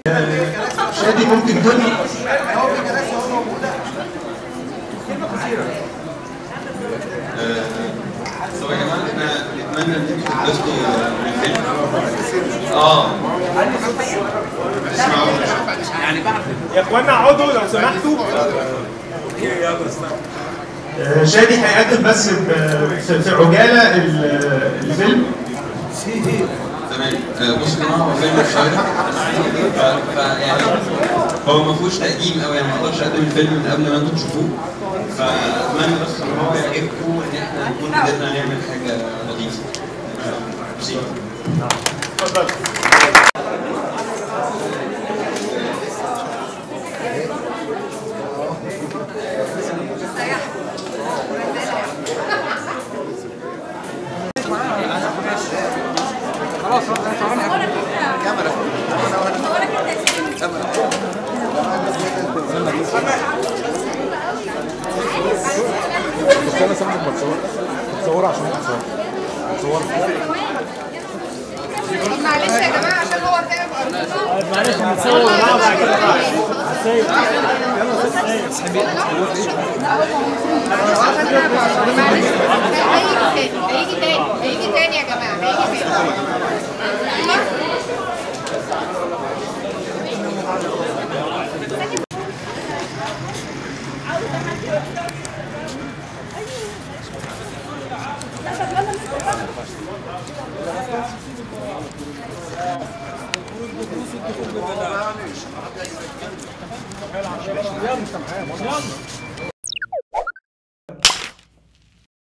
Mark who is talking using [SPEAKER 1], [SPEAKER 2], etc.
[SPEAKER 1] شادي ممكن تقول لي
[SPEAKER 2] طب يا جماعه احنا نتمنى ان انتوا تتبسطوا من الفيلم اه اسمعوا
[SPEAKER 3] يا اخوانا اقعدوا لو سمحتوا
[SPEAKER 1] آه، شادي هيقدم بس ب- في في عجاله ال- الفيلم
[SPEAKER 2] تمام آه، بصوا يا جماعه هو فيلم شويه ف يعني هو ما فيهوش تقديم قوي يعني ما اقدرش اقدم الفيلم من قبل ما انتم تشوفوه فاتمنى بس ان هو يعجبكم وان احنا نكون قدرنا نعمل حاجه لطيفه آه، بسيطه
[SPEAKER 4] معلش يا جماعه عشان هو تعب ارجوكم
[SPEAKER 3] معلش هنتصور مع بعض كده
[SPEAKER 4] معلش هيجي تاني هيجي تاني هيجي تاني يا جماعه هيجي تاني
[SPEAKER 3] يلا